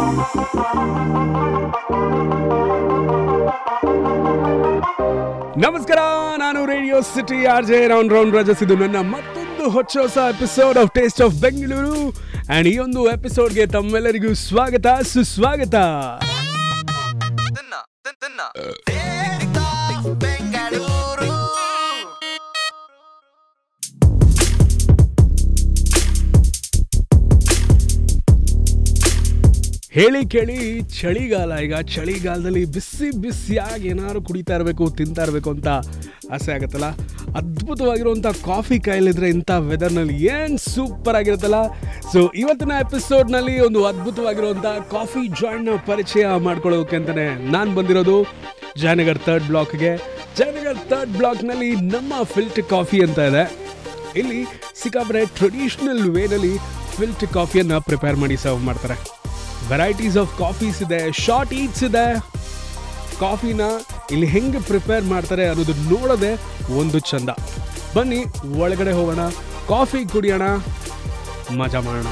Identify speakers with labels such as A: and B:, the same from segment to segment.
A: ನಮಸ್ಕಾರ ನಾನು radio city R J round round ರಜಸ್ ಇದು ನನ್ನ ಮತ್ತೊಂದು ಹೊಚ್ಚ ಹೊಸ episode of taste of Bengaluru and ಈ ಒಂದು ಎಪಿಸೋಡ್ಗೆ ತಮ್ಮೆಲ್ಲರಿಗೂ ಸ್ವಾಗತ ಸುಸ್ವಾಗತ
B: ತಿನ್ನ ತಿನ್ ತಿನ್ನ TikTok ಬೆಂಗಳೂರು
A: ಹೇಳಿ ಕೇಳಿ ಚಳಿಗಾಲ ಈಗ ಚಳಿಗಾಲದಲ್ಲಿ ಬಿಸಿ ಬಿಸಿಯಾಗಿ ಏನಾದ್ರು ಕುಡಿತಾ ಇರಬೇಕು ತಿಂತಾ ಇರಬೇಕು ಅಂತ ಆಸೆ ಆಗುತ್ತಲ್ಲ ಅದ್ಭುತವಾಗಿರುವಂಥ ಕಾಫಿ ಕಾಯಿಲಿದ್ರೆ ಇಂಥ ವೆದರ್ನಲ್ಲಿ ಏನು ಸೂಪರ್ ಆಗಿರುತ್ತಲ್ಲ ಸೊ ಇವತ್ತಿನ ಎಪಿಸೋಡ್ನಲ್ಲಿ ಒಂದು ಅದ್ಭುತವಾಗಿರುವಂಥ ಕಾಫಿ ಜಾಯಿಂಟ್ನ ಪರಿಚಯ ಮಾಡ್ಕೊಳ್ಳೋಕೆ ಅಂತಲೇ ನಾನು ಬಂದಿರೋದು ಜಯನಗರ್ ತರ್ಡ್ ಬ್ಲಾಕ್ಗೆ ಜಯನಗರ್ ತರ್ಡ್ ಬ್ಲಾಕ್ನಲ್ಲಿ ನಮ್ಮ ಫಿಲ್ಟ್ ಕಾಫಿ ಅಂತ ಇದೆ ಇಲ್ಲಿ ಸಿಕ್ಕಾಪಟ್ಟೆ ಟ್ರೆಡಿಷ್ನಲ್ ವೇನಲ್ಲಿ ಫಿಲ್ಟ್ ಕಾಫಿಯನ್ನು ಪ್ರಿಪೇರ್ ಮಾಡಿ ಸರ್ವ್ ಮಾಡ್ತಾರೆ ವೆರೈಟೀಸ್ ಆಫ್ ಕಾಫೀಸ್ ಇದೆ ಶಾರ್ಟ್ ಈಟ್ಸ್ ಇದೆ ಕಾಫಿನ ಇಲ್ಲಿ ಹೆಂಗೆ ಪ್ರಿಪೇರ್ ಮಾಡ್ತಾರೆ ಅನ್ನೋದು ನೋಡೋದೆ ಒಂದು ಚಂದ ಬನ್ನಿ ಒಳಗಡೆ ಹೋಗೋಣ ಕಾಫಿ ಕುಡಿಯೋಣ ಮಜಾ ಮಾಡೋಣ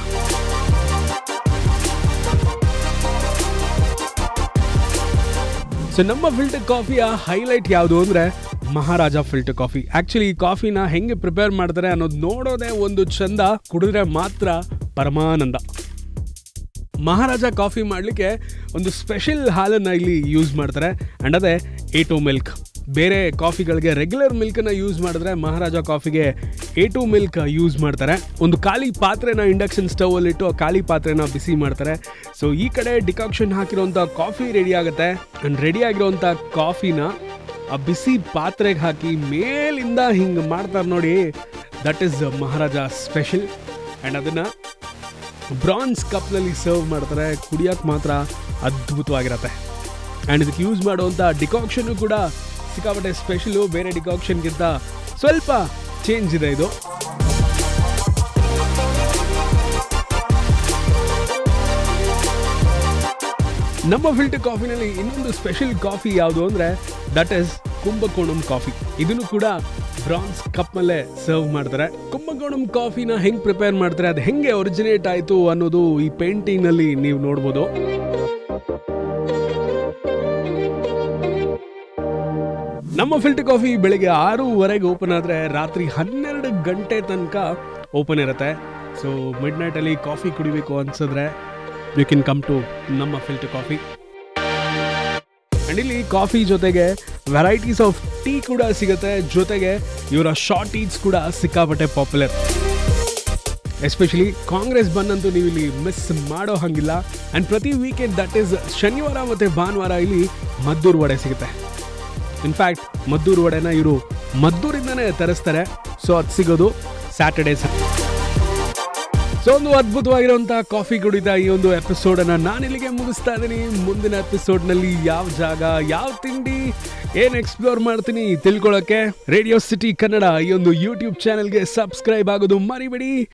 A: ಸೊ ನಮ್ಮ ಫಿಲ್ಟರ್ ಕಾಫಿಯ ಹೈಲೈಟ್ ಯಾವುದು ಅಂದರೆ ಮಹಾರಾಜ ಫಿಲ್ಟರ್ ಕಾಫಿ ಆ್ಯಕ್ಚುಲಿ ಈ ಕಾಫಿನ ಹೆಂಗೆ ಪ್ರಿಪೇರ್ ಮಾಡ್ತಾರೆ ಅನ್ನೋದು ನೋಡೋದೇ ಒಂದು ಚಂದ ಕುಡಿದ್ರೆ ಮಾತ್ರ ಪರಮಾನಂದ ಮಹಾರಾಜ ಕಾಫಿ ಮಾಡಲಿಕ್ಕೆ ಒಂದು ಸ್ಪೆಷಲ್ ಹಾಲನ್ನು ಇಲ್ಲಿ ಯೂಸ್ ಮಾಡ್ತಾರೆ ಆ್ಯಂಡ್ ಅದೇ ಎ ಟು ಮಿಲ್ಕ್ ಬೇರೆ ಕಾಫಿಗಳಿಗೆ ರೆಗ್ಯುಲರ್ ಮಿಲ್ಕನ್ನು ಯೂಸ್ ಮಾಡಿದ್ರೆ ಮಹಾರಾಜ ಕಾಫಿಗೆ ಎ ಟು ಮಿಲ್ಕ್ ಯೂಸ್ ಮಾಡ್ತಾರೆ ಒಂದು ಖಾಲಿ ಪಾತ್ರೆನ ಇಂಡಕ್ಷನ್ ಸ್ಟವಲ್ಲಿಟ್ಟು ಆ ಖಾಲಿ ಪಾತ್ರೆನ ಬಿಸಿ ಮಾಡ್ತಾರೆ ಸೊ ಈ ಕಡೆ ಡಿಕಾಕ್ಷನ್ ಹಾಕಿರೋಂಥ ಕಾಫಿ ರೆಡಿ ಆಗುತ್ತೆ ಆ್ಯಂಡ್ ರೆಡಿ ಆಗಿರೋಂಥ ಕಾಫಿನ ಆ ಬಿಸಿ ಪಾತ್ರೆಗೆ ಹಾಕಿ ಮೇಲಿಂದ ಹಿಂಗೆ ಮಾಡ್ತಾರೆ ನೋಡಿ that is Maharaja special and ಅದನ್ನು ಬ್ರಾನ್ಸ್ ಕಪ್ನಲ್ಲಿ ಸರ್ವ್ ಮಾಡ್ತಾರೆ ಕುಡಿಯೋಕೆ ಮಾತ್ರ ಅದ್ಭುತವಾಗಿರತ್ತೆ ಆ್ಯಂಡ್ ಇದಕ್ಕೆ ಯೂಸ್ ಮಾಡುವಂಥ ಡಿಕಾಕ್ಷನ್ನು ಕೂಡ ಸಿಕ್ಕಾಪಟ್ಟೆ ಸ್ಪೆಷಲು ಬೇರೆ ಡಿಕಾಕ್ಷನ್ಗಿಂತ ಸ್ವಲ್ಪ ಚೇಂಜ್ ಇದೆ ಇದು ನಮ್ಮ ಫಿಲ್ಟರ್ ಕಾಫಿನಲ್ಲಿ ಇನ್ನೊಂದು ಸ್ಪೆಷಲ್ ಕಾಫಿ ಯಾವುದು ಅಂದರೆ ದಟ್ ಇಸ್ ಕುಂಭಕೋಣಂ ಕಾಫಿ ಇದನ್ನು ಕೂಡ ಬ್ರಾನ್ಸ್ ಕಪ್ನಲ್ಲೇ ಸರ್ವ್ ಮಾಡ್ತಾರೆ ಕುಂಭಕೋಣಂ ಕಾಫಿನ ಹೆಂಗೆ ಪ್ರಿಪೇರ್ ಮಾಡ್ತಾರೆ ಅದು ಹೆಂಗೆ ಒರಿಜಿನೇಟ್ ಆಯಿತು ಅನ್ನೋದು ಈ ಪೇಂಟಿಂಗ್ನಲ್ಲಿ ನೀವು ನೋಡ್ಬೋದು ನಮ್ಮ ಫಿಲ್ಟರ್ ಕಾಫಿ ಬೆಳಿಗ್ಗೆ ಆರೂವರೆಗೆ ಓಪನ್ ಆದರೆ ರಾತ್ರಿ ಹನ್ನೆರಡು ಗಂಟೆ ತನಕ ಓಪನ್ ಇರುತ್ತೆ ಸೊ ಮಿಡ್ ನೈಟಲ್ಲಿ ಕಾಫಿ ಕುಡಿಬೇಕು ಅನ್ಸಿದ್ರೆ ಯು ಕ್ಯಾನ್ ಕಮ್ ಟು ನಮ್ಮ ಫಿಲ್ಟರ್ ಕಾಫಿ ಆ್ಯಂಡ್ ಇಲ್ಲಿ ಕಾಫಿ ಜೊತೆಗೆ ವೆರೈಟೀಸ್ ಆಫ್ ಟೀ ಕೂಡ ಸಿಗುತ್ತೆ ಜೊತೆಗೆ ಇವರ ಶಾರ್ಟ್ ಟೀಸ್ ಕೂಡ ಸಿಕ್ಕಾಪಟ್ಟೆ ಪಾಪ್ಯುಲರ್ ಎಸ್ಪೆಷಲಿ ಕಾಂಗ್ರೆಸ್ ಬಂದಂತೂ ನೀವು ಇಲ್ಲಿ ಮಿಸ್ ಮಾಡೋ ಹಂಗಿಲ್ಲ ಆ್ಯಂಡ್ ಪ್ರತಿ ವೀಕೆಂಡ್ ದಟ್ ಈಸ್ ಶನಿವಾರ ಮತ್ತು ಭಾನುವಾರ ಇಲ್ಲಿ ಮದ್ದೂರು ವಡೆ ಸಿಗುತ್ತೆ ಇನ್ಫ್ಯಾಕ್ಟ್ ಮದ್ದೂರು ವಡೆನ ಇವರು ಮದ್ದೂರಿಂದನೇ ತರಿಸ್ತಾರೆ ಸೊ ಅದು ಸಿಗೋದು ಸ್ಯಾಟರ್ಡೇಸ್ ಸೊ ಒಂದು ಅದ್ಭುತವಾಗಿರುವಂಥ ಕಾಫಿ ಕುಡಿದ ಈ ಒಂದು ಎಪಿಸೋಡನ್ನು ನಾನು ಇಲ್ಲಿಗೆ ಮುಗಿಸ್ತಾ ಇದ್ದೀನಿ ಮುಂದಿನ ಎಪಿಸೋಡ್ನಲ್ಲಿ ಯಾವ ಜಾಗ ಯಾವ ತಿಂಡಿ ಏನು ಎಕ್ಸ್ಪ್ಲೋರ್ ಮಾಡ್ತೀನಿ ತಿಳ್ಕೊಳ್ಳೋಕ್ಕೆ ರೇಡಿಯೋ ಸಿಟಿ ಕನ್ನಡ ಈ ಒಂದು ಯೂಟ್ಯೂಬ್ ಚಾನೆಲ್ಗೆ ಸಬ್ಸ್ಕ್ರೈಬ್ ಆಗೋದು ಮರಿಬೇಡಿ